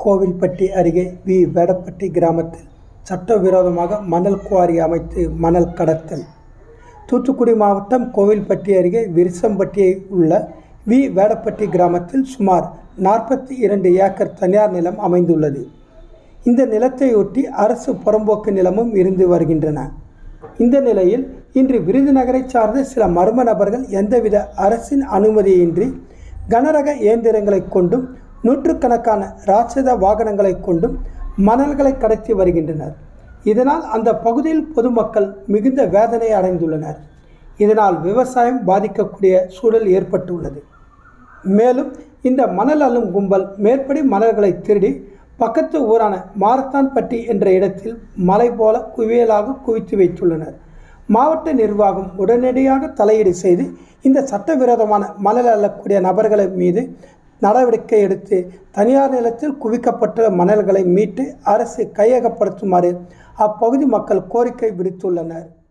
கோவில்பட்டி அருகே வி வேடப்பட்டி கிராமத்தில் சட்டவிரோதமாக மணல் குவாரி அமைத்து மணல் கடத்தல் தூத்துக்குடி மாவட்டம் கோவில்பட்டி அருகே விருசம்பட்டியை உள்ள வி வேடப்பட்டி கிராமத்தில் சுமார் நாற்பத்தி இரண்டு ஏக்கர் தனியார் நிலம் அமைந்துள்ளது இந்த நிலத்தையொட்டி அரசு புறம்போக்கு நிலமும் இருந்து வருகின்றன இந்த நிலையில் இன்று விருதுநகரை சார்ந்த சில மர்ம நபர்கள் எந்தவித அரசின் அனுமதியின்றி கனரக இயந்திரங்களை கொண்டும் நூற்றுக்கணக்கான ராட்சத வாகனங்களை கொண்டும் மணல்களை கடத்தி வருகின்றனர் இதனால் அந்த பகுதியில் பொதுமக்கள் மிகுந்த வேதனை அடைந்துள்ளனர் இதனால் விவசாயம் பாதிக்கக்கூடிய சூழல் ஏற்பட்டுள்ளது மேலும் இந்த மணல் அள்ளும் கும்பல் மேற்படி மணல்களை திருடி பக்கத்து ஊரான மாரத்தான்பட்டி என்ற இடத்தில் மலை போல குவியலாக குவித்து வைத்துள்ளனர் மாவட்ட நிர்வாகம் உடனடியாக தலையீடு செய்து இந்த சட்டவிரோதமான மணல் அள்ளக்கூடிய நபர்கள் மீது நடவடிக்கை எடுத்து தனியார் நிலத்தில் குவிக்கப்பட்ட மணல்களை மீட்டு அரசு கையகப்படுத்துமாறு அப்பகுதி மக்கள் கோரிக்கை விடுத்துள்ளனர்